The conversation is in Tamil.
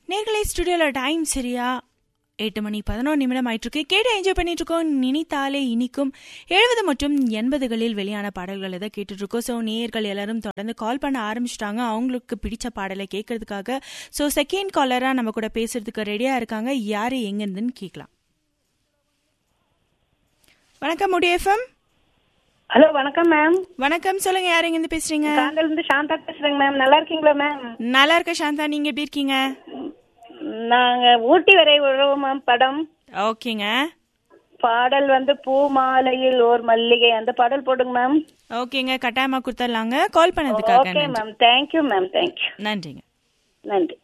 நேர்களை ஸ்டுடியோவில் டைம் சரியா எட்டு மணி பதினோரு நிமிடம் ஆயிட்டிருக்கு கேட்டு என்ஜாய் பண்ணிட்டு இருக்கோம் நினைத்தாலே இனிக்கும் எழுபது மற்றும் எண்பதுகளில் வெளியான பாடல்களை தான் கேட்டுட்டு இருக்கோம் ஸோ நேயர்கள் எல்லாரும் தொடர்ந்து கால் பண்ண ஆரம்பிச்சிட்டாங்க அவங்களுக்கு பிடிச்ச பாடலை கேட்கறதுக்காக ஸோ செகண்ட் காலராக நம்ம கூட பேசுறதுக்கு ரெடியாக இருக்காங்க யார் எங்கேருந்துன்னு கேட்கலாம் வணக்கம் முடிஎஃப்எம் ஹலோ வணக்கம் மேம் வணக்கம் சொல்லுங்க யார் எங்கேருந்து பேசுறீங்க காந்தல் இருந்து சாந்தா பேசுறேங்க மேம் நல்லா இருக்கீங்களா மேம் நல்லா இருக்க சாந்தா நீங்க எப்படி இருக்கீங்க நாங்க ஊட்டி வரை உழவோம் மேம் படம் ஓகேங்க பாடல் வந்து பூ மாலையில் ஓர் மல்லிகை அந்த பாடல் போடுங்க மேம் ஓகேங்க கட்டாயமா கொடுத்துடலாங்க கால் பண்ணதுக்காக ஓகே நன்றி. மேம் தேங்க்யூ மேம் தேங்க்யூ நன்றிங்க நன்றி